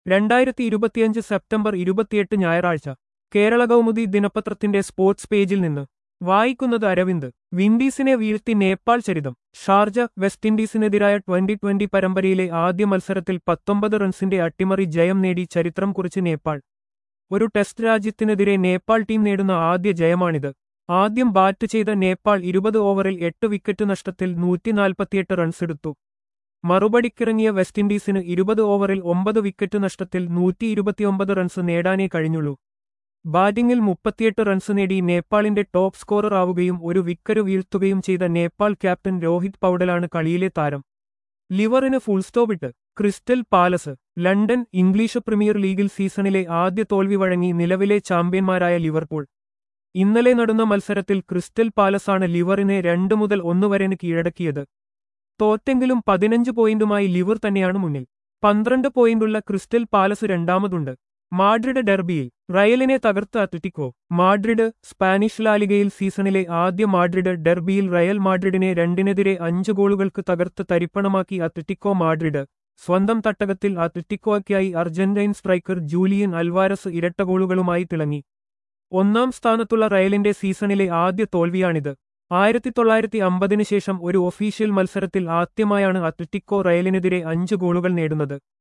രണ്ടായിരത്തി ഇരുപത്തിയഞ്ച് സെപ്റ്റംബർ ഇരുപത്തിയെട്ട് ഞായറാഴ്ച കേരള കൗമുദി ദിനപത്രത്തിന്റെ സ്പോർട്സ് പേജിൽ നിന്ന് വായിക്കുന്നത് അരവിന്ദ് വിൻഡീസിനെ വീഴ്ത്തി നേപ്പാൾ ചരിതം ഷാർജ വെസ്റ്റ് ഇൻഡീസിനെതിരായ ട്വന്റി ട്വന്റി പരമ്പരയിലെ ആദ്യ മത്സരത്തിൽ പത്തൊമ്പത് റൺസിന്റെ അട്ടിമറി ജയം നേടി ചരിത്രം കുറിച്ച് നേപ്പാൾ ഒരു ടെസ്റ്റ് രാജ്യത്തിനെതിരെ നേപ്പാൾ ടീം നേടുന്ന ആദ്യ ജയമാണിത് ആദ്യം ബാറ്റ് ചെയ്ത നേപ്പാൾ ഇരുപത് ഓവറിൽ എട്ട് വിക്കറ്റ് നഷ്ടത്തിൽ നൂറ്റിനാൽപ്പത്തിയെട്ട് റൺസെടുത്തു മറുപടിക്കിറങ്ങിയ വെസ്റ്റ് ഇൻഡീസിന് ഇരുപത് ഓവറിൽ ഒമ്പത് വിക്കറ്റ് നഷ്ടത്തിൽ നൂറ്റി ഇരുപത്തിയൊമ്പത് റൺസ് നേടാനേ കഴിഞ്ഞുള്ളൂ ബാറ്റിംഗിൽ മുപ്പത്തിയെട്ട് റൺസ് നേടി നേപ്പാളിന്റെ ടോപ്പ് സ്കോറർ ആവുകയും ഒരു വിക്കറ്റ് വീഴ്ത്തുകയും ചെയ്ത നേപ്പാൾ ക്യാപ്റ്റൻ രോഹിത് പൗഡലാണ് കളിയിലെ താരം ലിവറിന് ഫുൾ സ്റ്റോപ്പിട്ട് Crystal Palace London English Premier ലീഗിൽ സീസണിലെ ആദ്യ തോൽവി വഴങ്ങി നിലവിലെ ചാമ്പ്യന്മാരായ ലിവർപൂൾ ഇന്നലെ നടന്ന മത്സരത്തിൽ ക്രിസ്റ്റൽ പാലസാണ് ലിവറിനെ രണ്ടു മുതൽ ഒന്ന് വരെന് കീഴടക്കിയത് തോറ്റെങ്കിലും പതിനഞ്ച് പോയിന്റുമായി ലിവർ തന്നെയാണ് മുന്നിൽ പന്ത്രണ്ട് പോയിന്റുള്ള ക്രിസ്റ്റൽ പാലസ് രണ്ടാമതുണ്ട് മാഡ്രിഡ് ഡെർബിയിൽ റയലിനെ തകർത്ത അത്ലറ്റിക്കോ മാഡ്രിഡ് സ്പാനിഷ് ലാലിഗയിൽ സീസണിലെ ആദ്യ മാഡ്രിഡ് ഡെർബിയിൽ റയൽ മാഡ്രിഡിനെ രണ്ടിനെതിരെ അഞ്ച് ഗോളുകൾക്ക് തകർത്ത് തരിപ്പണമാക്കി അത്ലറ്റിക്കോ മാഡ്രിഡ് സ്വന്തം തട്ടകത്തിൽ അത്ലറ്റിക്കോയ്ക്കായി അർജന്റൈൻ സ്ട്രൈക്കർ ജൂലിയൻ അൽവാരസ് ഇരട്ട ഗോളുകളുമായി തിളങ്ങി ഒന്നാം സ്ഥാനത്തുള്ള റയലിന്റെ സീസണിലെ ആദ്യ തോൽവിയാണിത് ആയിരത്തി തൊള്ളായിരത്തി അമ്പതിനു ശേഷം ഒരു ഒഫീഷ്യൽ മത്സരത്തിൽ ആദ്യമായാണ് അത്ലറ്റിക്കോ റയലിനെതിരെ അഞ്ച് ഗോളുകൾ നേടുന്നത്